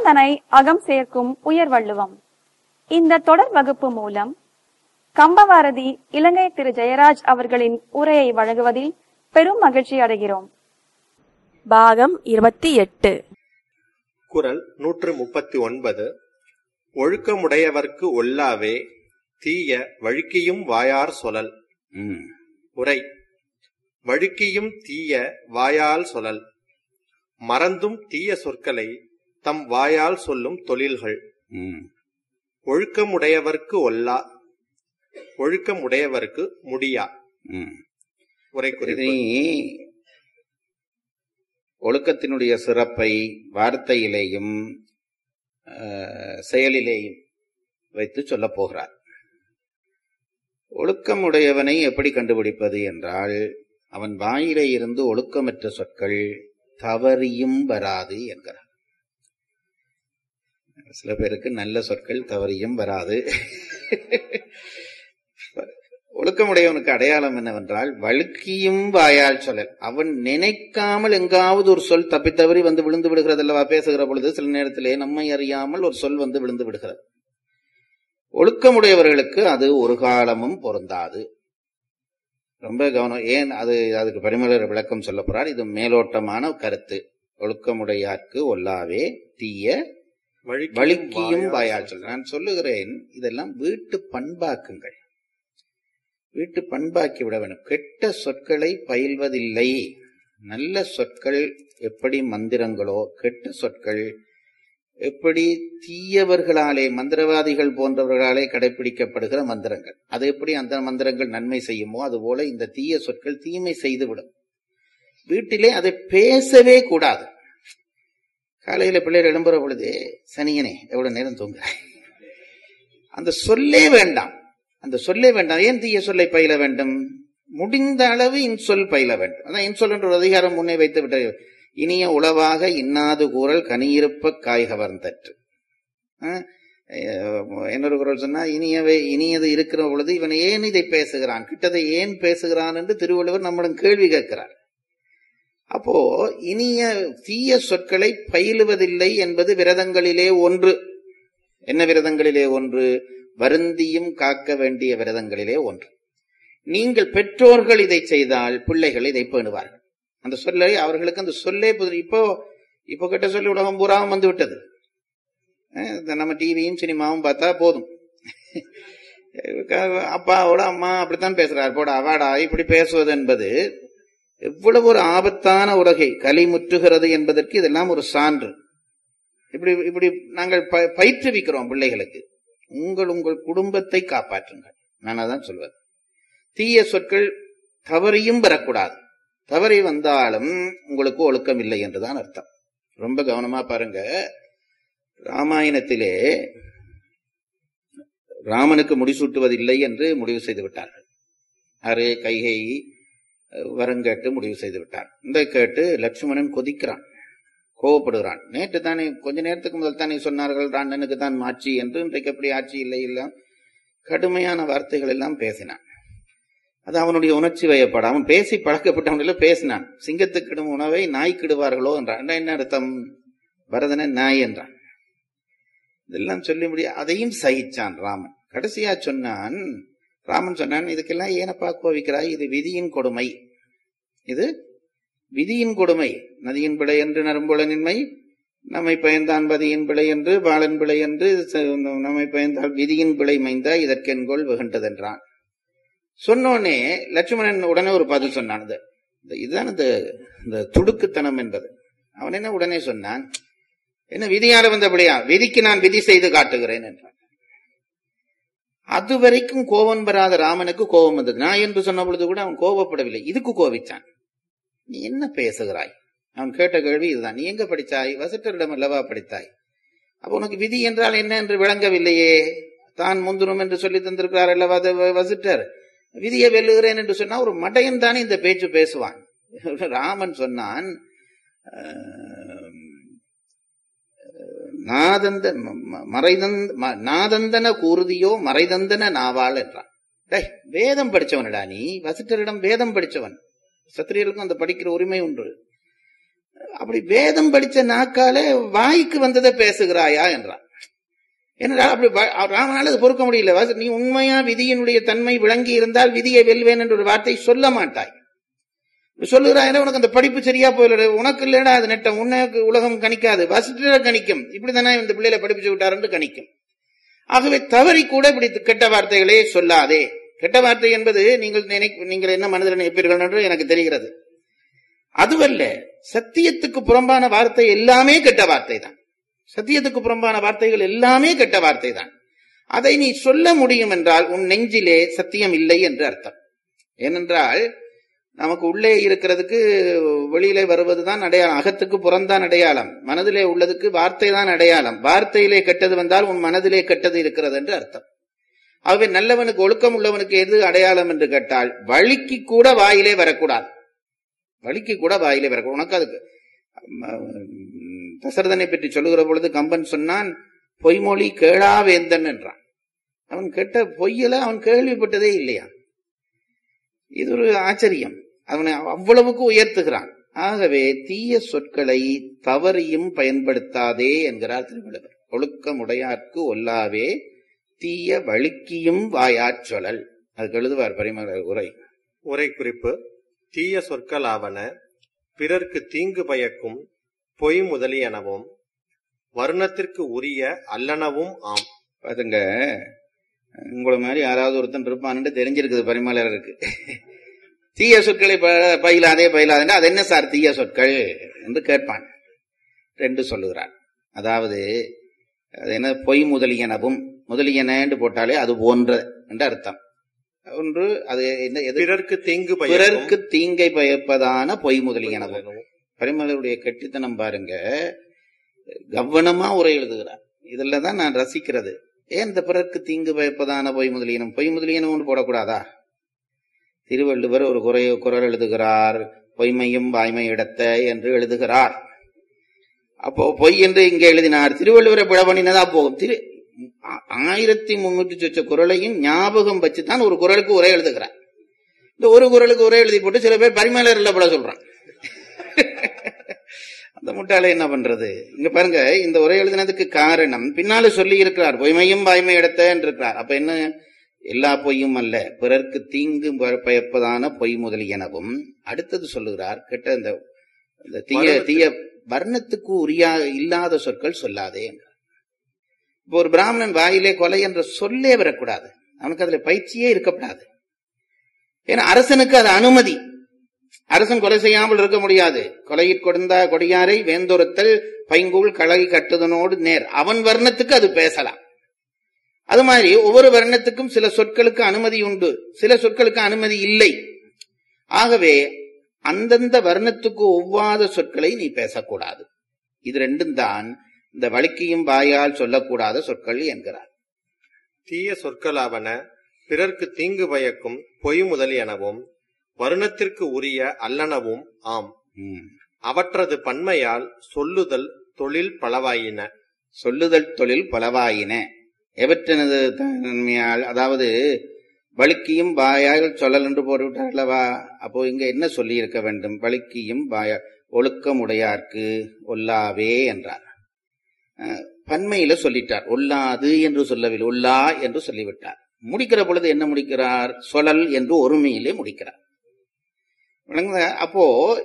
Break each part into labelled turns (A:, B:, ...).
A: உகந்தனை அகம் சேர்க்கும் உயர்வள்ளுவம் இந்த தொடர் வகுப்பு மூலம் கம்பவாரதி இலங்கை திரு ஜெயராஜ் அவர்களின் உரையை வழங்குவதில் பெரும் மகிழ்ச்சி அடைகிறோம்
B: பாகம் இருபத்தி எட்டு
C: குரல் நூற்று முப்பத்தி ஒன்பது ஒழுக்கமுடையவர்க்கு ஒல்லாவே தீய வழுக்கியும் வாயார் சொலல்
D: ம்.
C: உரை வழுக்கியும் தீய வாயால் சொலல் மறந்தும் தீய சொற்களை தம் வாயால் சொல்லும் தொழில்கள்
D: ம்.
C: ஒழுக்கமுடையவர்க்கு ஒல்லா ஒழுக்கமுடையவர்க்கு முடியா
D: ம்.
C: உரை
D: இது
C: குறிப்பு
D: ஒழுக்கத்தினுடைய சிறப்பை வார்த்தையிலேயும் அஹ், செயலிலேயும் வைத்து சொல்லப் போகிறார் ஒழுக்கமுடையவனை எப்படி கண்டுபிடிப்பது என்றால் அவன் வாயிலே இருந்து ஒழுக்கமற்ற சொற்கள் தவறியும் வராது என்கிறார் சில பேருக்கு நல்ல சொற்கள் தவறியும் வராது ஒழுக்கமுடையவனுக்கு அடையாளம் என்னவென்றால் வழுக்கியும் வாயால் சொல்லல் அவன் நினைக்காமல் எங்காவது ஒரு சொல் தப்பித்தவறி வந்து விழுந்து விடுகிறது அல்லவா பேசுகிற பொழுது சில நேரத்திலே நம்மை அறியாமல் ஒரு சொல் வந்து விழுந்து விடுகிறது ஒழுக்கமுடையவர்களுக்கு அது ஒரு காலமும் பொருந்தாது ரொம்ப கவனம் ஏன் அது அதுக்கு பரிமளர் விளக்கம் சொல்ல போறார் இது மேலோட்டமான கருத்து ஒழுக்கமுடையார்க்கு ஒல்லாவே தீய வழுக்கியும் வாயால் சொல் நான் சொல்லுகிறேன் இதெல்லாம் வீட்டு பண்பாக்குங்கள் வீட்டு பண்பாக்கி விட வேண்டும் கெட்ட சொற்களை பயில்வதில்லை நல்ல சொற்கள் எப்படி மந்திரங்களோ கெட்ட சொற்கள் எப்படி தீயவர்களாலே மந்திரவாதிகள் போன்றவர்களாலே கடைபிடிக்கப்படுகிற மந்திரங்கள் அது எப்படி அந்த மந்திரங்கள் நன்மை செய்யுமோ அதுபோல இந்த தீய சொற்கள் தீமை செய்துவிடும் வீட்டிலே அதை பேசவே கூடாது காலையில பிள்ளைகள் எழும்புற பொழுது சனியனே எவ்வளவு நேரம் தூங்குறாய் அந்த சொல்லே வேண்டாம் அந்த சொல்லே வேண்டாம் ஏன் தீய சொல்லை பயில வேண்டும் முடிந்த அளவு இன்சொல் பயில வேண்டும் அதான் இன்சொல் என்ற ஒரு அதிகாரம் முன்னே வைத்து விட்ட இனிய உளவாக இன்னாது கூறல் கனியிருப்ப காய் கவர்ந்தற்று அஹ், அஹ், இன்னொரு குரல் சொன்னா இனியவை இனியது இருக்கிற பொழுது இவன் ஏன் இதை பேசுகிறான் கிட்டதை ஏன் பேசுகிறான் என்று திருவள்ளுவர் நம்மிடம் கேள்வி கேட்கிறார் அப்போ இனிய தீய சொற்களை பயிலுவதில்லை என்பது விரதங்களிலே ஒன்று என்ன விரதங்களிலே ஒன்று வருந்தியும் காக்க வேண்டிய விரதங்களிலே ஒன்று நீங்கள் பெற்றோர்கள் இதை செய்தால் பிள்ளைகள் இதை பேணுவார்கள் அந்த சொல்லை அவர்களுக்கு அந்த சொல்லே புது இப்போ இப்போ கிட்ட சொல்லி உலகம் பூராவும் வந்து விட்டது அஹ் இந்த நம்ம டிவியும் சினிமாவும் பார்த்தா போதும் அப்பாவோட அம்மா அப்படித்தான் பேசுறார் போடா வாடா இப்படி பேசுவது என்பது எவ்வளவு ஒரு ஆபத்தான உலகை கலி முற்றுகிறது என்பதற்கு இதெல்லாம் ஒரு சான்று இப்படி இப்படி நாங்கள் ப- பயிற்றுவிக்கிறோம் பிள்ளைகளுக்கு உங்கள் உங்கள் குடும்பத்தை காப்பாற்றுங்கள் நான் அதான் சொல்வது தீய சொற்கள் தவறியும் வரக்கூடாது தவறி வந்தாலும் உங்களுக்கு ஒழுக்கம் இல்லை என்றுதான் அர்த்தம் ரொம்ப கவனமா பாருங்க ராமாயணத்திலே ராமனுக்கு முடிசூட்டுவதில்லை என்று முடிவு செய்து விட்டார்கள் யாரு கைகை வரங்கேட்டு முடிவு செய்து விட்டார் இந்த கேட்டு லட்சுமணன் கொதிக்கிறான் கோவப்படுகிறான் நேற்று தானே கொஞ்ச நேரத்துக்கு முதல் தானே சொன்னார்கள் ராண்டனுக்கு தான் ஆட்சி என்று இன்றைக்கு எப்படி ஆட்சி இல்லை இல்லை கடுமையான வார்த்தைகள் எல்லாம் பேசினான் அது அவனுடைய உணர்ச்சி வயப்பட அவன் பேசி பழக்கப்பட்டவனில பேசினான் சிங்கத்துக்கிடும் உணவை நாய்க்கிடுவார்களோ என்றான் என்ன என்ன அர்த்தம் பரதன நாய் என்றான் இதெல்லாம் சொல்லி முடிய அதையும் சகிச்சான் ராமன் கடைசியா சொன்னான் ராமன் சொன்னான் இதுக்கெல்லாம் ஏனப்பா கோவிக்கிறாய் இது விதியின் கொடுமை இது விதியின் கொடுமை நதியின் பிழை என்று நரும்புலனின்மை நம்மை பயந்தான் பதியின் பிழை என்று பாலன் பிழை என்று ச- நம்மை பயந்தால் விதியின் பிழை மைந்தா இதற்கென்கோள் வெகுண்டதென்றான் சொன்னோனே லட்சுமணன் உடனே ஒரு பதில் சொன்னான் இது இந்த- இதுதான் இந்த இந்த துடுக்குத்தனம் என்பது அவன் என்ன உடனே சொன்னான் என்ன விதியால வந்தபடியா விதிக்கு நான் விதி செய்து காட்டுகிறேன் என்றான் அது வரைக்கும் கோபம் வராத ராமனுக்கு கோபம் வந்தது நான் என்று சொன்ன பொழுது கூட அவன் கோபப்படவில்லை இதுக்கு கோபிச்சான் நீ என்ன பேசுகிறாய் அவன் கேட்ட கேள்வி இதுதான் நீ எங்க படித்தாய் வசிட்டரிடம் அல்லவா படித்தாய் அப்ப உனக்கு விதி என்றால் என்ன என்று விளங்கவில்லையே தான் முந்துரும் என்று சொல்லி தந்திருக்கிறார் அல்லவா அது வ- வசிட்டர் விதியை வெல்லுகிறேன் என்று சொன்னா ஒரு மடையன் தானே இந்த பேச்சு பேசுவான் ராமன் சொன்னான் ஆஹ், நாதந்த ம- ம- மறைதந்த ம- நாதந்தன கூறுதியோ மறைதந்தன நாவாள் என்றான் டேய் வேதம் படிச்சவனடா நீ வசிட்டரிடம் வேதம் படிச்சவன் சத்திரியர்களுக்கும் அந்த படிக்கிற உரிமை உண்டு அப்படி வேதம் படிச்ச நாக்காலே வாய்க்கு வந்ததை பேசுகிறாயா என்றார் என்றால் அப்படி வ- ராமனால் அது பொறுக்க முடியல வாச- நீ உண்மையா விதியினுடைய தன்மை விளங்கி இருந்தால் விதியை வெல்வேன் என்ற ஒரு வார்த்தை சொல்ல மாட்டாய் இப்படி சொல்லுகிறாய் உனக்கு அந்த படிப்பு சரியா போயிடு உனக்கு இல்லடா அது நெட்டம் உனக்கு உலகம் கணிக்காது வசிட்டு கணிக்கும் இப்படித்தானே இந்த பிள்ளைகளை படிப்பிச்சு விட்டாருன்னு கணிக்கும் ஆகவே தவறி கூட இப்படி கெட்ட வார்த்தைகளே சொல்லாதே கெட்ட வார்த்தை என்பது நீங்கள் நினை நீங்கள் என்ன மனதில் நினைப்பீர்கள் என்று எனக்கு தெரிகிறது அதுவல்ல சத்தியத்துக்கு புறம்பான வார்த்தை எல்லாமே கெட்ட வார்த்தை தான் சத்தியத்துக்கு புறம்பான வார்த்தைகள் எல்லாமே கெட்ட வார்த்தை தான் அதை நீ சொல்ல முடியும் என்றால் உன் நெஞ்சிலே சத்தியம் இல்லை என்று அர்த்தம் ஏனென்றால் நமக்கு உள்ளே இருக்கிறதுக்கு வெளியிலே வருவதுதான் அடையாளம் அகத்துக்கு புறம்தான் அடையாளம் மனதிலே உள்ளதுக்கு வார்த்தை தான் அடையாளம் வார்த்தையிலே கெட்டது வந்தால் உன் மனதிலே கெட்டது இருக்கிறது என்று அர்த்தம் ஆகவே நல்லவனுக்கு ஒழுக்கம் உள்ளவனுக்கு எது அடையாளம் என்று கேட்டால் வழிக்கு கூட வாயிலே வரக்கூடாது வழிக்கு கூட வாயிலே வரக்கூடாது உனக்கு அதுக்கு ம், தசரதனை பற்றி சொல்லுகிற பொழுது கம்பன் சொன்னான் பொய்மொழி கேளாவேந்தன் என்றான் அவன் கெட்ட பொய்யில அவன் கேள்விப்பட்டதே இல்லையா இது ஒரு ஆச்சரியம் அவனை அவ்வளவுக்கு உயர்த்துகிறான் ஆகவே தீய சொற்களை தவறியும் பயன்படுத்தாதே என்கிறார் திருவள்ளுவர் ஒழுக்கமுடையார்க்கு ஒல்லாவே தீய வழுக்கியும் வாயாற் சொல்லல் அதுக்கு எழுதுவார் பரிமள உரை
C: உரை குறிப்பு தீய சொற்களாவன பிறர்க்கு தீங்கு பயக்கும் பொய் முதலியனவும் வருணத்திற்கு உரிய அல்லனவும் ஆம்
D: பாத்துங்க உங்களை மாதிரி யாராவது ஒருத்தன் இருப்பான்னு தெரிஞ்சிருக்குது பரிமளருக்கு தீய சொற்களை ப- பயிலாதே பயிலாதே அது என்ன சார் தீய சொற்கள் என்று கேட்பான் ரெண்டு சொல்லுகிறார் அதாவது அது என்ன பொய் முதலியனவும் முதலியன போட்டாலே அது போன்ற என்று அர்த்தம் ஒன்று அது என்ன எது
C: பிறர்க்கு தீங்கு
D: பிறர்க்கு
C: பயக்கும்
D: தீங்கை பயப்பதான பொய்
C: பொய்
D: முதலியனவும்
C: முதலியனவும்.
D: பரிமளருடைய கெட்டித்தனம் பாருங்க கவனமா உரை எழுதுகிறார் இதுல தான் நான் ரசிக்கிறது ஏன் இந்த பிறர்க்கு தீங்கு பயப்பதான பொய் முதலியனம் பொய் முதலியனம் ஒன்று போடக்கூடாதா திருவள்ளுவர் ஒரு குறை குரல் எழுதுகிறார் பொய்மையும் வாய்மை இடத்த என்று எழுதுகிறார் அப்போ பொய் என்று இங்கே எழுதினார் திருவள்ளுவரை பிழ பண்ணினதா போகும் திரு ஆ- ஆயிரத்தி முன்னூற்றி சொச்ச குரலையும் ஞாபகம் வச்சுதான் ஒரு குரலுக்கு உரை எழுதுகிறார் இந்த ஒரு குரலுக்கு உரை எழுதி போட்டு சில பேர் பரிமேலரில் பிழ சொல்றான் அந்த முட்டாளை என்ன பண்றது இங்க பாருங்க இந்த உரை எழுதினதுக்கு காரணம் பின்னால சொல்லி இருக்கிறார் பொய்மையும் வாய்மை இடத்த இருக்கிறார் அப்ப என்ன எல்லா பொய்யும் அல்ல பிறர்க்கு தீங்கு ப- பயப்பதான பொய் முதலியனவும் அடுத்தது சொல்லுகிறார் கெட்ட இந்த இந்த தீய
C: வர்ணத்துக்கு-
D: தீய வர்ணத்துக்கு உரியா இல்லாத சொற்கள் சொல்லாதே என்றார். இப்போ ஒரு பிராமணன் வாயிலே கொலை என்ற சொல்லே வரக்கூடாது அவனுக்கு அதுல பயிற்சியே இருக்கக்கூடாது ஏன்னா அரசனுக்கு அது அனுமதி அரசன் கொலை செய்யாமல் இருக்க முடியாது கொலையிற் கொடுந்தா கொடியாரை வேந்தொருத்தல் பைங்கூழ் களை கட்டுதனோடு நேர் அவன் வர்ணத்துக்கு அது பேசலாம் அது மாதிரி ஒவ்வொரு வர்ணத்துக்கும் சில சொற்களுக்கு அனுமதி உண்டு சில சொற்களுக்கு அனுமதி இல்லை ஆகவே அந்தந்த வர்ணத்துக்கு ஒவ்வாத சொற்களை நீ பேசக்கூடாது இது ரெண்டும் தான் இந்த வழுக்கியும் வாயால் சொல்லக்கூடாத சொற்கள் என்கிறார்
C: தீய சொற்களாவன பிறர்க்கு தீங்கு பயக்கும் பொய் முதலியனவும் வருணத்திற்கு உரிய அல்லனவும் ஆம்
D: ம்.
C: அவற்றது பன்மையால் சொல்லுதல் தொழில் பலவாயின
D: சொல்லுதல் தொழில் பலவாயின எவற்றினது தன்மையால் அதாவது வழுக்கியும் வாயால் சொல்லல் என்று போட்டுவிட்டார் அல்லவா அப்போ இங்க என்ன சொல்லி இருக்க வேண்டும் வழுக்கியும் வாயா ஒழுக்கமுடையார்க்கு ஒல்லாவே என்றார் அஹ், பன்மையில சொல்லிட்டார் ஒல்லாது என்று சொல்லவில்லை ஒல்லா என்று சொல்லிவிட்டார் முடிக்கிற பொழுது என்ன முடிக்கிறார் சொல்லல் என்று ஒருமையிலே முடிக்கிறார் விளங்குதா? அப்போ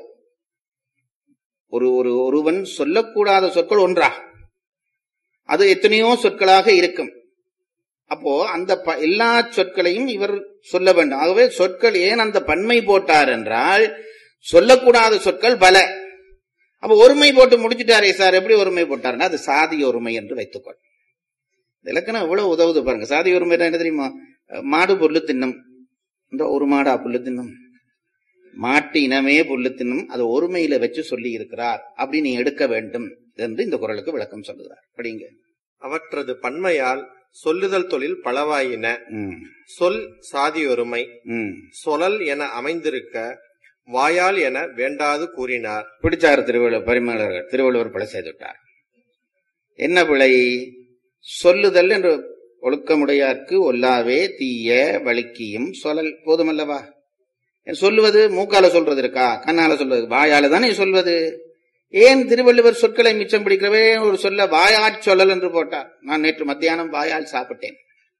D: ஒரு ஒரு ஒருவன் சொல்லக்கூடாத சொற்கள் ஒன்றா அது எத்தனையோ சொற்களாக இருக்கும் அப்போ அந்த ப- எல்லா சொற்களையும் இவர் சொல்ல வேண்டும் ஆகவே சொற்கள் ஏன் அந்த பன்மை போட்டார் என்றால் சொல்லக்கூடாத சொற்கள் பல அப்ப ஒருமை போட்டு முடிச்சிட்டாரே சார் எப்படி ஒருமை போட்டாருன்னா அது சாதி ஒருமை என்று வைத்துக்கொள் இந்த இலக்கணம் எவ்வளவு உதவுது பாருங்க சாதி ஒருமை என்ன தெரியுமா மாடு புல்லு தின்னும் இந்த ஒரு மாடா புல்லு தின்னும் மாட்டு இனமே புல்லு தின்னும் அதை ஒருமையில வச்சு சொல்லி இருக்கிறார் அப்படி நீ எடுக்க வேண்டும் என்று இந்த குரலுக்கு விளக்கம் சொல்லுகிறார் படிங்க
C: அவற்றது பன்மையால் சொல்லுதல் தொழில் பலவாயின
D: ம்,
C: சொல் சாதியொருமை
D: ம்.
C: சொலல் என அமைந்திருக்க வாயால் என வேண்டாது கூறினார்
D: பிடிச்சார் திருவள்ளுவர் பரிமளர்கள் திருவள்ளுவர் பிழை செய்துவிட்டார் என்ன பிழை சொல்லுதல் என்று ஒழுக்கமுடையார்க்கு ஒல்லாவே தீய வழுக்கியும் சொல்லல் போதுமல்லவா சொல்லுவது மூக்கால சொல்றது இருக்கா கண்ணால சொல்றது வாயால தானே சொல்வது ஏன் திருவள்ளுவர் சொற்களை மிச்சம் பிடிக்கிறவே ஒரு சொல்ல வாயாற் சொல்லல் என்று போட்டார் நான் நேற்று மத்தியானம் வாயால் சாப்பிட்டேன்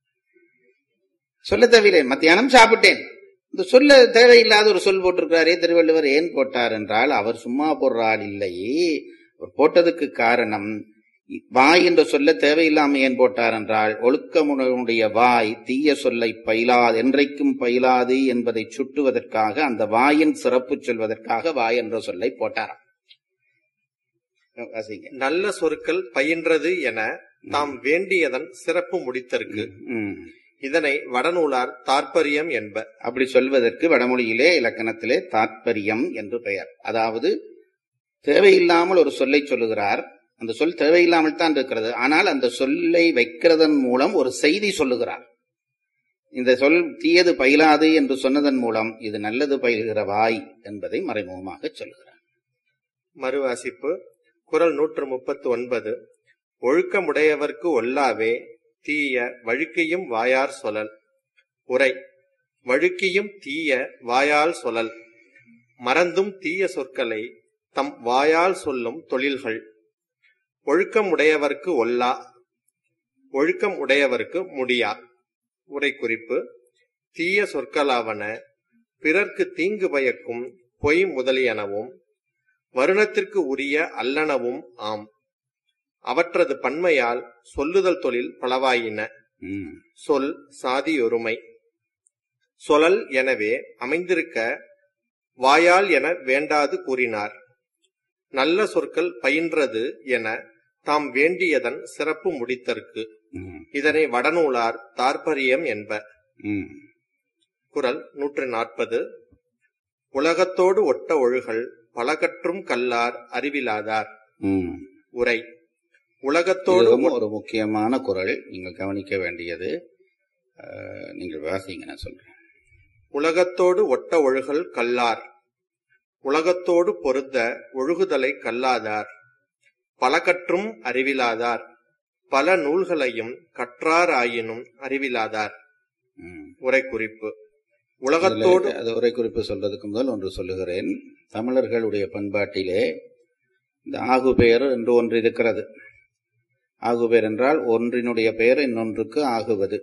D: சொல்ல தவிர மத்தியானம் சாப்பிட்டேன் இந்த சொல்ல தேவையில்லாத ஒரு சொல் போட்டிருக்கிறாரே திருவள்ளுவர் ஏன் போட்டார் என்றால் அவர் சும்மா போடுறாள் இல்லை அவர் போட்டதுக்கு காரணம் வாய் என்ற சொல்ல தேவையில்லாம ஏன் போட்டார் என்றால் ஒழுக்கமுடைய வாய் தீய சொல்லை பயிலாது என்றைக்கும் பயிலாது என்பதை சுட்டுவதற்காக அந்த வாயின் சிறப்பு சொல்வதற்காக வாய் என்ற சொல்லை போட்டாராம் வாசிங்க.
C: நல்ல சொற்கள் பயின்றது என தாம் வேண்டியதன் சிறப்பு முடித்தற்கு
D: ம்.
C: இதனை வடநூலார் தாற்பரியம் என்ப
D: அப்படி சொல்வதற்கு வடமொழியிலே இலக்கணத்திலே தாத்பரியம் என்று பெயர் அதாவது தேவையில்லாமல் ஒரு சொல்லை சொல்லுகிறார் அந்த சொல் தேவையில்லாமல் தான் இருக்கிறது ஆனால் அந்த சொல்லை வைக்கிறதன் மூலம் ஒரு செய்தி சொல்லுகிறார் இந்த சொல் தீயது பயிலாது என்று சொன்னதன் மூலம் இது நல்லது பயில்கிற வாய் என்பதை மறைமுகமாக சொல்லுகிறார்
C: மறுவாசிப்பு குரல் நூற்று முப்பத்து ஒன்பது ஒழுக்கமுடையவர்க்கு ஒல்லாவே தீய வழுக்கையும் வாயார் சொலல் உரை வழுக்கியும் தீய வாயால் சொலல் மறந்தும் தீய சொற்களை தம் வாயால் சொல்லும் தொழில்கள் ஒழுக்கம் உடையவர்க்கு ஒல்லா ஒழுக்கம் உடையவர்க்கு முடியா உரை குறிப்பு தீய சொற்களாவன பிறர்க்கு தீங்கு பயக்கும் பொய் முதலியனவும் வருணத்திற்கு உரிய அல்லனவும் ஆம் அவற்றது பன்மையால் சொல்லுதல் தொழில் பலவாயின
D: ம்.
C: சொல் சாதியொருமை சொலல் எனவே அமைந்திருக்க வாயால் என வேண்டாது கூறினார் நல்ல சொற்கள் பயின்றது என தாம் வேண்டியதன் சிறப்பு முடித்தற்கு
D: ம்.
C: இதனை வடநூலார் தாற்பரியம் என்ப
D: ம்.
C: குரல் நூற்று நாற்பது உலகத்தோடு ஒட்ட ஒழுகல் பலகற்றும் கல்லார் அறிவிலாதார்
D: ம்.
C: உரை உலகத்தோடு
D: இதுவும்
C: ஒட்-
D: ஒரு முக்கியமான குரல் நீங்கள் கவனிக்க வேண்டியது அஹ், நீங்கள் வாசிங்க நான் சொல்றேன்
C: உலகத்தோடு ஒட்ட ஒழுகல் கல்லார் உலகத்தோடு பொருந்த ஒழுகுதலை கல்லாதார் பல கற்றும் அறிவிலாதார் பல நூல்களையும் கற்றாராயினும் அறிவிலாதார்
D: ம்.
C: உரை குறிப்பு உலகத்தோடு
D: அதுல- அது உரை குறிப்பு சொல்றதுக்கு முதல் ஒன்று சொல்லுகிறேன் தமிழர்களுடைய பண்பாட்டிலே இந்த ஆகு பெயர் என்று ஒன்று இருக்கிறது ஆகு பெயர் என்றால் ஒன்றினுடைய பெயர் இன்னொன்றுக்கு ஆகுவது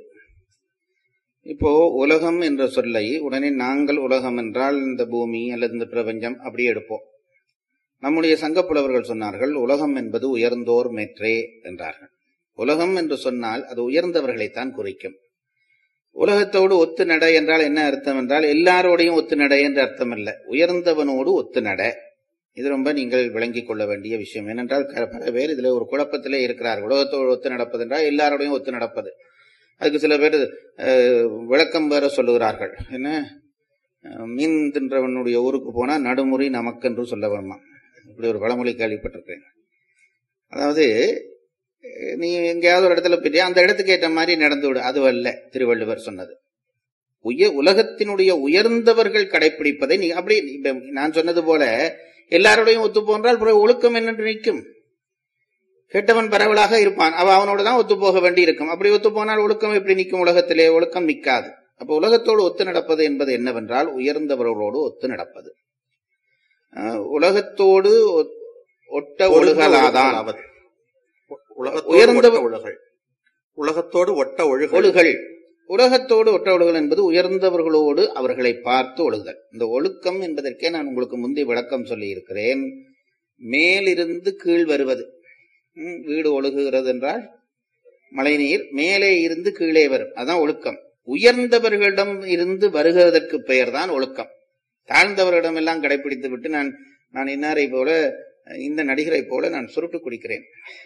D: இப்போ உலகம் என்ற சொல்லை உடனே நாங்கள் உலகம் என்றால் இந்த பூமி அல்லது இந்த பிரபஞ்சம் அப்படி எடுப்போம் நம்முடைய சங்கப்புலவர்கள் சொன்னார்கள் உலகம் என்பது உயர்ந்தோர் மேற்றே என்றார்கள் உலகம் என்று சொன்னால் அது உயர்ந்தவர்களைத்தான் குறிக்கும் உலகத்தோடு ஒத்து நட என்றால் என்ன அர்த்தம் என்றால் எல்லாரோடையும் ஒத்து நட என்று அர்த்தம் அல்ல உயர்ந்தவனோடு ஒத்து நட இது ரொம்ப நீங்கள் விளங்கிக் கொள்ள வேண்டிய விஷயம் ஏனென்றால் க- பல பேர் இதுல ஒரு குழப்பத்திலே இருக்கிறார் உலகத்தோடு ஒத்து நடப்பது என்றால் எல்லாரோடையும் ஒத்து நடப்பது அதுக்கு சில பேர் அஹ், விளக்கம் வேற சொல்லுகிறார்கள் என்ன அஹ், மீன் தின்றவனுடைய ஊருக்கு போனா நடுமுறை நமக்கென்று சொல்ல வேணுமா இப்படி ஒரு பழமொழி கேள்விப்பட்டிருக்கேன் அதாவது அஹ், நீ எங்கேயாவது ஒரு இடத்துல போயிட்டு அந்த இடத்துக்கு ஏற்ற மாதிரி நடந்து விடு அது அல்ல திருவள்ளுவர் சொன்னது உய உலகத்தினுடைய உயர்ந்தவர்கள் கடைபிடிப்பதை நீ அப்படி இப்ப நான் சொன்னது போல எல்லாரோடையும் ஒத்து போன்றால் பிறகு ஒழுக்கம் என்னென்று நிற்கும் கெட்டவன் பரவலாக இருப்பான் அவ அவனோட தான் ஒத்து போக வேண்டி இருக்கும் அப்படி ஒத்து போனால் ஒழுக்கம் எப்படி நிற்கும் உலகத்திலே ஒழுக்கம் நிற்காது அப்ப உலகத்தோடு ஒத்து நடப்பது என்பது என்னவென்றால் உயர்ந்தவர்களோடு ஒத்து நடப்பது அஹ், உலகத்தோடு ஒ- ஒட்ட ஒழுகலாதான்
C: ஒழுகலாவது. உலகத்தோடு
D: உயர்ந்த-
C: ஒட்ட ஒழுகல் உலகத்தோடு ஒட்ட ஒழுகல்
D: ஒழுகல் உலகத்தோடு ஒட்ட ஒழுகல் என்பது உயர்ந்தவர்களோடு அவர்களை பார்த்து ஒழுகுதல் இந்த ஒழுக்கம் என்பதற்கே நான் உங்களுக்கு முந்தைய விளக்கம் சொல்லி இருக்கிறேன் மேலிருந்து கீழ் வருவது ம், வீடு ஒழுகுகிறது என்றால் மழைநீர் மேலே இருந்து கீழே வரும் அதான் ஒழுக்கம் உயர்ந்தவர்களிடம் இருந்து வருகிறதற்கு பெயர் தான் ஒழுக்கம் தாழ்ந்தவர்களிடம் எல்லாம் கடைபிடித்து விட்டு நான் நான் இன்னாரை போல இந்த நடிகரை போல நான் சுருட்டு குடிக்கிறேன்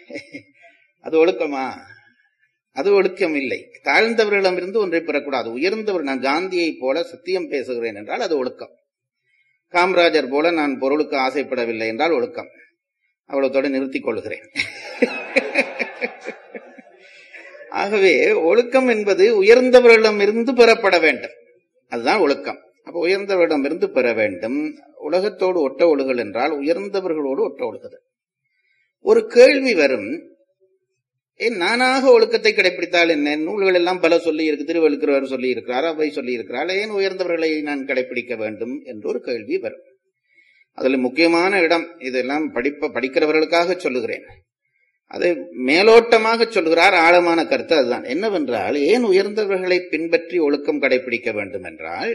D: அது ஒழுக்கமா அது ஒழுக்கம் இல்லை தாழ்ந்தவர்களிடமிருந்து ஒன்றை பெறக்கூடாது உயர்ந்தவர் நான் காந்தியை போல சத்தியம் பேசுகிறேன் என்றால் அது ஒழுக்கம் காமராஜர் போல நான் பொருளுக்கு ஆசைப்படவில்லை என்றால் ஒழுக்கம் அவ்வளவுத்தோடு நிறுத்திக் கொள்கிறேன் ஆகவே ஒழுக்கம் என்பது உயர்ந்தவர்களிடமிருந்து பெறப்பட வேண்டும் அதுதான் ஒழுக்கம் அப்ப உயர்ந்தவரிடமிருந்து பெற வேண்டும் உலகத்தோடு ஒட்ட ஒழுகல் என்றால் உயர்ந்தவர்களோடு ஒட்ட ஒழுகுதல் ஒரு கேள்வி வரும் ஏன் நானாக ஒழுக்கத்தை கடைபிடித்தால் என்ன நூல்கள் எல்லாம் பல சொல்லி இருக்கு திருவள்ளுவர் சொல்லி இருக்கிறார் அவை சொல்லி இருக்கிறார் ஏன் உயர்ந்தவர்களை நான் கடைபிடிக்க வேண்டும் என்று ஒரு கேள்வி வரும் அதுல முக்கியமான இடம் இதெல்லாம் படிப்ப படிக்கிறவர்களுக்காக சொல்லுகிறேன் அதை மேலோட்டமாக சொல்லுகிறார் ஆழமான கருத்து அதுதான் என்னவென்றால் ஏன் உயர்ந்தவர்களை பின்பற்றி ஒழுக்கம் கடைபிடிக்க வேண்டும் என்றால்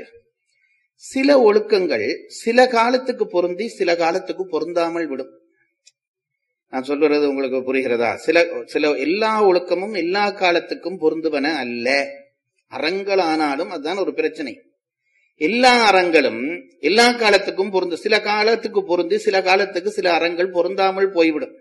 D: சில ஒழுக்கங்கள் சில காலத்துக்கு பொருந்தி சில காலத்துக்கு பொருந்தாமல் விடும் நான் சொல்றது உங்களுக்கு புரிகிறதா சில சில எல்லா ஒழுக்கமும் எல்லா காலத்துக்கும் பொருந்துவன அல்ல அறங்கள் ஆனாலும் அதுதான் ஒரு பிரச்சனை எல்லா அறங்களும் எல்லா காலத்துக்கும் பொருந்து சில காலத்துக்கு பொருந்தி சில காலத்துக்கு சில அறங்கள் பொருந்தாமல் போய்விடும்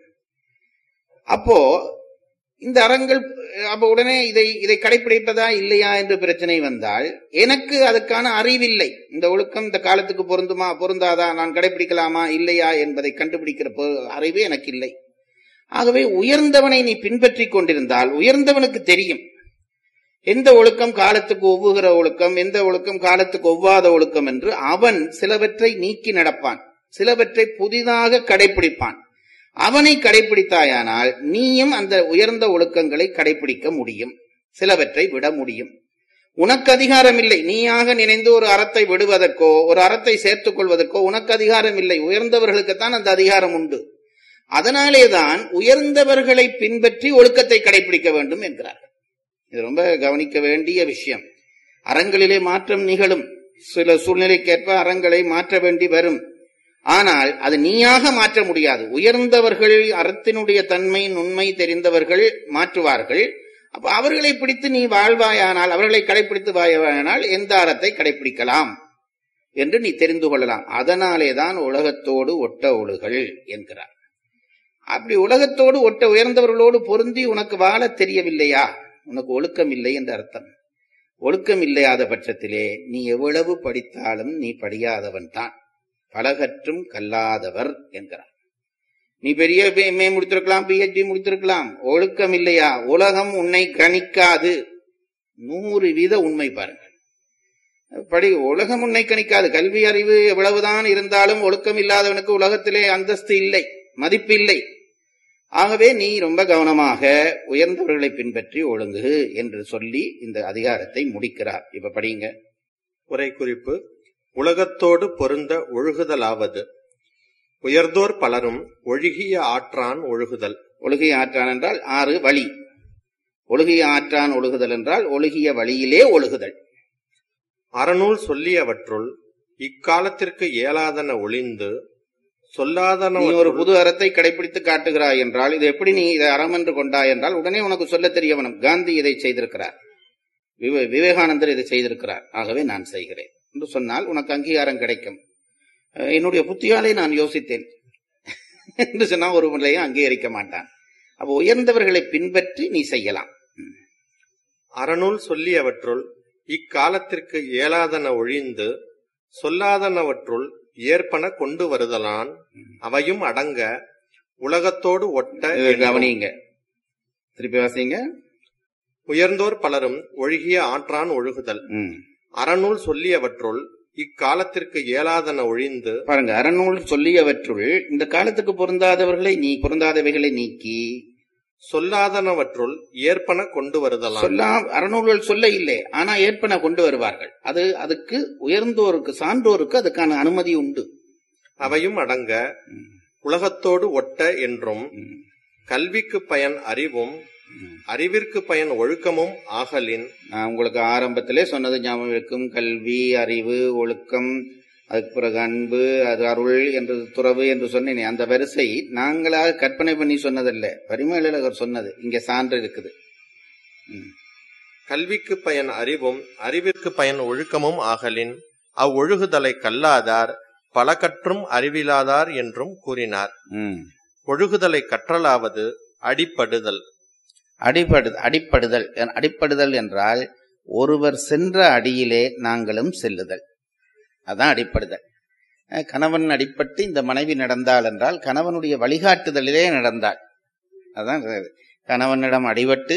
D: அப்போ இந்த அறங்கள் அப்ப உடனே இதை இதை கடைபிடிப்பதா இல்லையா என்று பிரச்சனை வந்தால் எனக்கு அதுக்கான அறிவில்லை இந்த ஒழுக்கம் இந்த காலத்துக்கு பொருந்துமா பொருந்தாதா நான் கடைபிடிக்கலாமா இல்லையா என்பதை கண்டுபிடிக்கிற பொ- அறிவு எனக்கு இல்லை ஆகவே உயர்ந்தவனை நீ பின்பற்றி கொண்டிருந்தால் உயர்ந்தவனுக்கு தெரியும் எந்த ஒழுக்கம் காலத்துக்கு ஒவ்வுகிற ஒழுக்கம் எந்த ஒழுக்கம் காலத்துக்கு ஒவ்வாத ஒழுக்கம் என்று அவன் சிலவற்றை நீக்கி நடப்பான் சிலவற்றை புதிதாக கடைபிடிப்பான் அவனை கடைபிடித்தாயானால் நீயும் அந்த உயர்ந்த ஒழுக்கங்களை கடைபிடிக்க முடியும் சிலவற்றை விட முடியும் உனக்கு அதிகாரம் இல்லை நீயாக நினைந்து ஒரு அறத்தை விடுவதற்கோ ஒரு அறத்தை சேர்த்துக் கொள்வதற்கோ உனக்கு அதிகாரம் இல்லை உயர்ந்தவர்களுக்குத்தான் அந்த அதிகாரம் உண்டு அதனாலேதான் உயர்ந்தவர்களை பின்பற்றி ஒழுக்கத்தை கடைபிடிக்க வேண்டும் என்கிறார் இது ரொம்ப கவனிக்க வேண்டிய விஷயம் அறங்களிலே மாற்றம் நிகழும் சில சூழ்நிலைக்கேற்ப அறங்களை மாற்ற வேண்டி வரும் ஆனால் அது நீயாக மாற்ற முடியாது உயர்ந்தவர்கள் அறத்தினுடைய தன்மை நுண்மை தெரிந்தவர்கள் மாற்றுவார்கள் அப்ப அவர்களை பிடித்து நீ வாழ்வாயானால் அவர்களை கடைபிடித்து வாயானால் எந்த அறத்தை கடைபிடிக்கலாம் என்று நீ தெரிந்து கொள்ளலாம் அதனாலே தான் உலகத்தோடு ஒட்ட ஒழுகள் என்கிறார் அப்படி உலகத்தோடு ஒட்ட உயர்ந்தவர்களோடு பொருந்தி உனக்கு வாழ தெரியவில்லையா உனக்கு ஒழுக்கம் இல்லை என்று அர்த்தம் ஒழுக்கம் இல்லாத பட்சத்திலே நீ எவ்வளவு படித்தாலும் நீ படியாதவன் தான் பலகற்றும் கல்லாதவர் என்கிறார் நீ பெரிய எம்ஏ முடித்திருக்கலாம் பிஹெச்டி முடித்திருக்கலாம் ஒழுக்கம் இல்லையா உலகம் உன்னை கணிக்காது நூறு வீத உண்மை பாருங்கள் படி உலகம் உன்னை கணிக்காது கல்வி அறிவு எவ்வளவுதான் இருந்தாலும் ஒழுக்கம் இல்லாதவனுக்கு உலகத்திலே அந்தஸ்து இல்லை மதிப்பு இல்லை ஆகவே நீ ரொம்ப கவனமாக உயர்ந்தவர்களை பின்பற்றி ஒழுங்கு என்று சொல்லி இந்த அதிகாரத்தை முடிக்கிறார் இப்ப படிங்க
C: உரை குறிப்பு உலகத்தோடு பொருந்த ஒழுகுதலாவது உயர்ந்தோர் பலரும் ஒழுகிய ஆற்றான் ஒழுகுதல்
D: ஒழுகிய ஆற்றான் என்றால் ஆறு வழி ஒழுகிய ஆற்றான் ஒழுகுதல் என்றால் ஒழுகிய வழியிலே ஒழுகுதல்
C: அறநூல் சொல்லியவற்றுள் இக்காலத்திற்கு இயலாதன ஒளிந்து சொல்லாதன
D: நீ ஒரு புது அறத்தை கடைபிடித்து காட்டுகிறாய் என்றால் இது எப்படி நீ இதை அறம் என்று கொண்டாய் என்றால் உடனே உனக்கு சொல்ல தெரிய வேணும் காந்தி இதை செய்திருக்கிறார் விவே- விவேகானந்தர் இதை செய்திருக்கிறார் ஆகவே நான் செய்கிறேன் என்று சொன்னால் உனக்கு அங்கீகாரம் கிடைக்கும் அஹ் என்னுடைய புத்தியாலே நான் யோசித்தேன் என்று சொன்னால் ஒரு நிலையும் அங்கீகரிக்க மாட்டான் அப்ப உயர்ந்தவர்களை பின்பற்றி நீ செய்யலாம்
C: அறநூல் சொல்லியவற்றுள் இக்காலத்திற்கு இயலாதன ஒழிந்து சொல்லாதனவற்றுள் ஏற்பன கொண்டு வருதலான் அவையும் அடங்க உலகத்தோடு ஒட்ட
D: இதை
C: என்றும்
D: கவனிங்க திருப்பி வாசிங்க
C: உயர்ந்தோர் பலரும் ஒழுகிய ஆற்றான் ஒழுகுதல்
D: ம்.
C: அறநூல் சொல்லியவற்றுள் இக்காலத்திற்கு இயலாதன ஒழிந்து
D: பாருங்க அறநூல் சொல்லியவற்றுள் இந்த காலத்துக்கு பொருந்தாதவர்களை நீ பொருந்தாதவைகளை நீக்கி
C: சொல்லாதனவற்றுள் ஏற்பன கொண்டு வருதலாம்
D: சொல்லா அறநூல்கள் சொல்ல இல்லை ஆனா ஏற்பன கொண்டு வருவார்கள் அது அதுக்கு உயர்ந்தோருக்கு சான்றோருக்கு அதுக்கான அனுமதி உண்டு
C: அவையும் அடங்க உலகத்தோடு ஒட்ட என்றும்
D: ம்.
C: கல்விக்கு பயன் அறிவும்
D: ம்.
C: அறிவிற்கு பயன் ஒழுக்கமும் ஆகலின்
D: நான் உங்களுக்கு ஆரம்பத்திலே சொன்னது ஞாபகம் இருக்கும் கல்வி அறிவு ஒழுக்கம் அதுக்கு பிறகு அன்பு அது அருள் என்று துறவு என்று சொன்னேனே அந்த வரிசை நாங்களாக கற்பனை பண்ணி சொன்னதல்ல பரிமேலழகர் சொன்னது இங்க சான்று இருக்குது ம்.
C: கல்விக்கு பயன் அறிவும் அறிவிற்கு பயன் ஒழுக்கமும் ஆகலின் அவ்வொழுகுதலை கல்லாதார் பல கற்றும் அறிவிலாதார் என்றும் கூறினார்
D: ம்.
C: ஒழுகுதலை கற்றலாவது அடிப்படுதல்
D: அடிபடு அடிப்படுதல் அடிப்படுதல் என்றால் ஒருவர் சென்ற அடியிலே நாங்களும் செல்லுதல் அதான் அடிப்படுதல் அஹ் கணவன் அடிபட்டு இந்த மனைவி நடந்தாள் என்றால் கணவனுடைய வழிகாட்டுதலிலே நடந்தாள் அதான் இது. கணவனிடம் அடிபட்டு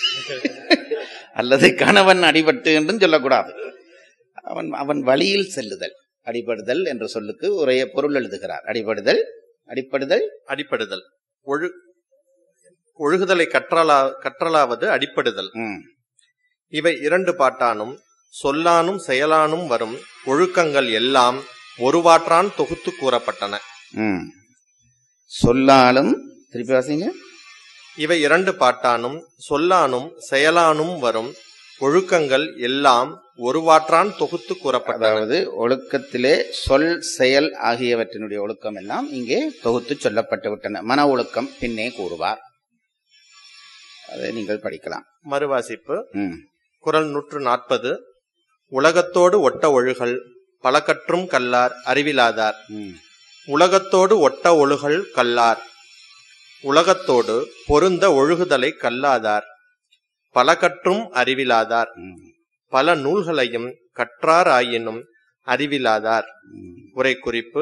D: அல்லது கணவன் அடிபட்டு என்றும் சொல்லக்கூடாது அவன் அவன் வழியில் செல்லுதல் அடிபடுதல் என்ற சொல்லுக்கு ஒரே பொருள் எழுதுகிறார் அடிபடுதல் அடிப்படுதல்
C: அடிப்படுதல் ஒழு ஒழுகுதலை கற்றலா கற்றலாவது அடிப்படுதல்
D: ம்
C: இவை இரண்டு பாட்டானும் சொல்லானும் செயலானும் வரும் ஒழுக்கங்கள் எல்லாம் ஒருவாற்றான் தொகுத்து கூறப்பட்டன
D: ம். சொல்லாலும் திருப்பி வாசிங்க
C: இவை இரண்டு பாட்டானும் சொல்லானும் செயலானும் வரும் ஒழுக்கங்கள் எல்லாம் ஒருவாற்றான் தொகுத்து கூறப்பட்டன
D: அதாவது ஒழுக்கத்திலே சொல் செயல் ஆகியவற்றினுடைய ஒழுக்கம் எல்லாம் இங்கே தொகுத்து சொல்லப்பட்டு விட்டன மன ஒழுக்கம் பின்னே கூறுவார் அதை நீங்கள் படிக்கலாம்
C: மறுவாசிப்பு
D: ம்.
C: குரல் நூற்று நாற்பது உலகத்தோடு ஒட்ட ஒழுகல் பலகற்றும் கல்லார் அறிவிலாதார்
D: ம்.
C: உலகத்தோடு ஒட்ட ஒழுகல் கல்லார் உலகத்தோடு பொருந்த ஒழுகுதலை கல்லாதார் பலகற்றும் அறிவிலாதார்
D: ம்.
C: பல நூல்களையும் கற்றார் ஆயினும் அறிவிலாதார்
D: ம்.
C: உரை குறிப்பு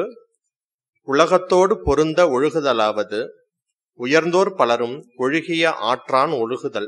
C: உலகத்தோடு பொருந்த ஒழுகுதலாவது உயர்ந்தோர் பலரும் ஒழுகிய ஆற்றான் ஒழுகுதல்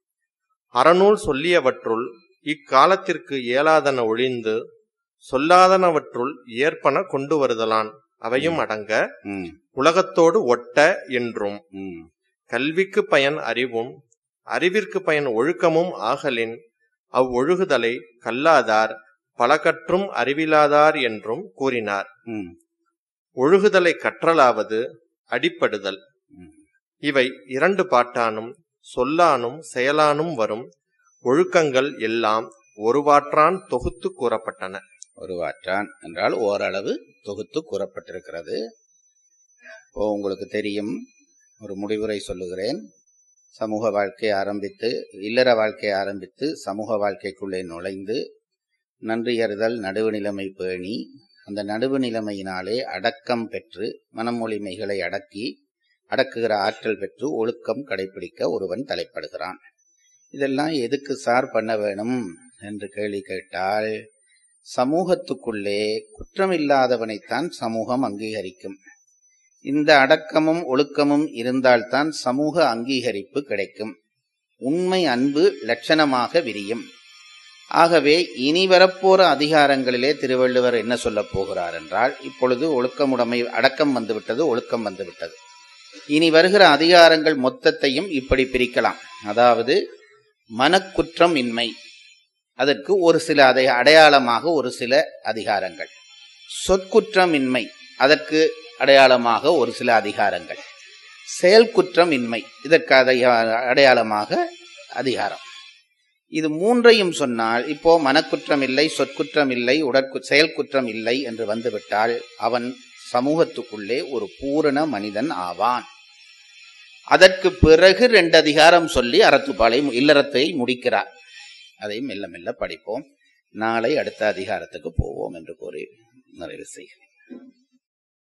C: அறநூல் சொல்லியவற்றுள் இக்காலத்திற்கு இயலாதன ஒழிந்து சொல்லாதனவற்றுள் ஏற்பன கொண்டு வருதலான் அவையும் அடங்க
D: ம்.
C: உலகத்தோடு ஒட்ட என்றும்
D: ம்.
C: கல்விக்கு பயன் அறிவும் அறிவிற்கு பயன் ஒழுக்கமும் ஆகலின் அவ்வொழுகுதலை கல்லாதார் பலகற்றும் அறிவிலாதார் என்றும் கூறினார்
D: ம்.
C: ஒழுகுதலை கற்றலாவது அடிப்படுதல்
D: ம்.
C: இவை இரண்டு பாட்டானும் சொல்லானும் செயலானும் வரும் ஒழுக்கங்கள் எல்லாம் ஒருவாற்றான் தொகுத்து கூறப்பட்டன
D: ஒரு வாற்றான் என்றால் ஓரளவு தொகுத்து கூறப்பட்டிருக்கிறது இப்போ உங்களுக்கு தெரியும் ஒரு முடிவுரை சொல்லுகிறேன் சமூக வாழ்க்கை ஆரம்பித்து இல்லற வாழ்க்கை ஆரம்பித்து சமூக வாழ்க்கைக்குள்ளே நுழைந்து நன்றியறிதல் நடுவு நிலைமை பேணி அந்த நடுவு நிலைமையினாலே அடக்கம் பெற்று மனமொழிமைகளை அடக்கி அடக்குகிற ஆற்றல் பெற்று ஒழுக்கம் கடைபிடிக்க ஒருவன் தலைப்படுகிறான் இதெல்லாம் எதுக்கு சார் பண்ண வேணும் என்று கேள்வி கேட்டால் சமூகத்துக்குள்ளே குற்றமில்லாதவனைத்தான் சமூகம் அங்கீகரிக்கும் இந்த அடக்கமும் ஒழுக்கமும் இருந்தால்தான் சமூக அங்கீகரிப்பு கிடைக்கும் உண்மை அன்பு லட்சணமாக விரியும் ஆகவே இனி வரப்போற அதிகாரங்களிலே திருவள்ளுவர் என்ன சொல்லப் போகிறார் என்றால் இப்பொழுது ஒழுக்கமுடைமை அடக்கம் வந்துவிட்டது ஒழுக்கம் வந்துவிட்டது இனி வருகிற அதிகாரங்கள் மொத்தத்தையும் இப்படி பிரிக்கலாம் அதாவது மனக்குற்றம் இன்மை அதற்கு ஒரு சில அதை அடையாளமாக ஒரு சில அதிகாரங்கள் சொற்குற்றமின்மை அதற்கு அடையாளமாக ஒரு சில அதிகாரங்கள் செயல்குற்றம் இன்மை இதற்கு அதை- அடையாளமாக அதிகாரம் இது மூன்றையும் சொன்னால் இப்போ மனக்குற்றம் இல்லை சொற்குற்றம் இல்லை உடற்கு செயல்குற்றம் இல்லை என்று வந்துவிட்டால் அவன் சமூகத்துக்குள்ளே ஒரு பூரண மனிதன் ஆவான் அதற்கு பிறகு ரெண்டு அதிகாரம் சொல்லி அறத்துப்பாலை இல்லறத்தை முடிக்கிறார் அதை மெல்ல மெல்ல படிப்போம் நாளை அடுத்த அதிகாரத்துக்கு போவோம் என்று கூறி நிறைவு செய்கிறேன்